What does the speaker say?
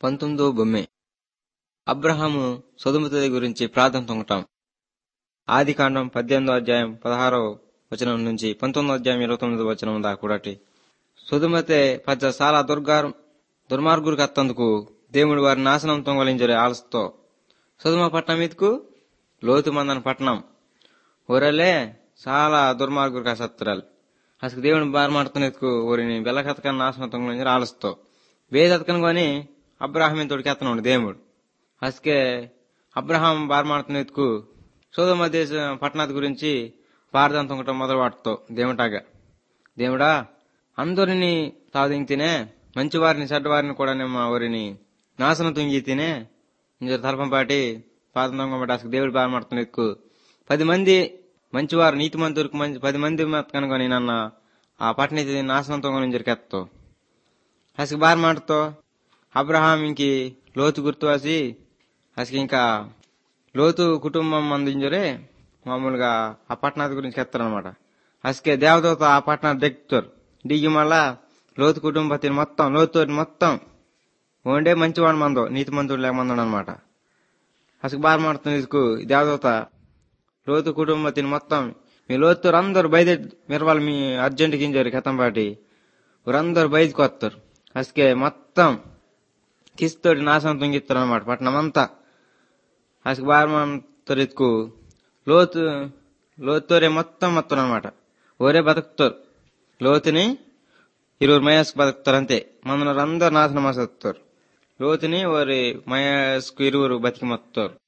పంతొమ్మిదో బొమ్మె అబ్రహాము సొదుమతది గురించి ప్రార్థన తొంగటం ఆది కాండం పద్దెనిమిదో అధ్యాయం పదహారో వచనం నుంచి పంతొమ్మిదో అధ్యాయం ఇరవై తొమ్మిదో వచనం దాకా కూడాటి సుధుమతే పచ్చ చాలా దుర్గార్ దుర్మార్గురికి అత్తందుకు దేవుడు వారి నాశనం తొంగలించరే ఆలస్తో సుధుమ పట్నం మీదకు లోతు మందన పట్నం ఊరలే చాలా దుర్మార్గురికి సత్రాలు అసలు దేవుని బార్ మాడుతున్నందుకు ఊరిని బెల్లకతకని నాశనం తొంగలించరు ఆలస్తో వేదతకను కొని అబ్రాహం తోడికి ఎత్తనుండు దేవుడు అసకే అబ్రహాం బార్ మాడుతున్నందుకు సోదమ దేశ పట్టణాది గురించి ప్రార్థన తొంగటం మొదలు వాడుతో దేవుటాగా దేవుడా అందరిని తాదింగ్ తినే మంచివారిని చెడ్డవారిని కూడా మా ఊరిని నాశనం తుంగి తినే ఇంజరు తలపంపాటి పాదం తొంగబట్టి అసలు దేవుడు బాగా మాడుతున్నందుకు పది మంది మంచివారు నీతి మంతులకు మంచి పది మంది కనుకొని నన్న ఆ పట్టణ నాశనం తొంగని జరికెత్తో అసలు బాగా మాటతో అబ్రహాం ఇంకి లోతు గుర్తువాసి అసలు ఇంకా లోతు కుటుంబం అందించరే మామూలుగా ఆ పట్టణాది గురించి ఎత్తారనమాట అసకే దేవదూత ఆ పట్టణాన్ని దిగుతారు దిగి మళ్ళా లోతు కుటుంబతిని మొత్తం లోతు మొత్తం ఓండే మంచివాడు మందో నీతి మంతుడు లేకమందడు అనమాట అసలు బాగా మాడుతుంది ఇసుకు దేవదూత లోతు కుటుంబతిని మొత్తం మీ లోతు అందరు బయట మీరు వాళ్ళు మీ అర్జెంట్ గింజారు కథంపాటి వీరందరూ బయటకు వస్తారు అసకే మొత్తం కిస్తోటి నాశనం తుంగిస్తారు అనమాట పట్టణం అంతా అసలు బాగా ఎత్తుకు లోతు లోతురే మొత్తం మొత్తం అనమాట ఓరే బతుకుతారు లోతుని ఇరువురు మయాస్కు బతుకుతారు అంతే మన అందరు నాశనం వస్తారు లోతుని ఓరి మయాస్కు ఇరువురు బతికి మొత్తారు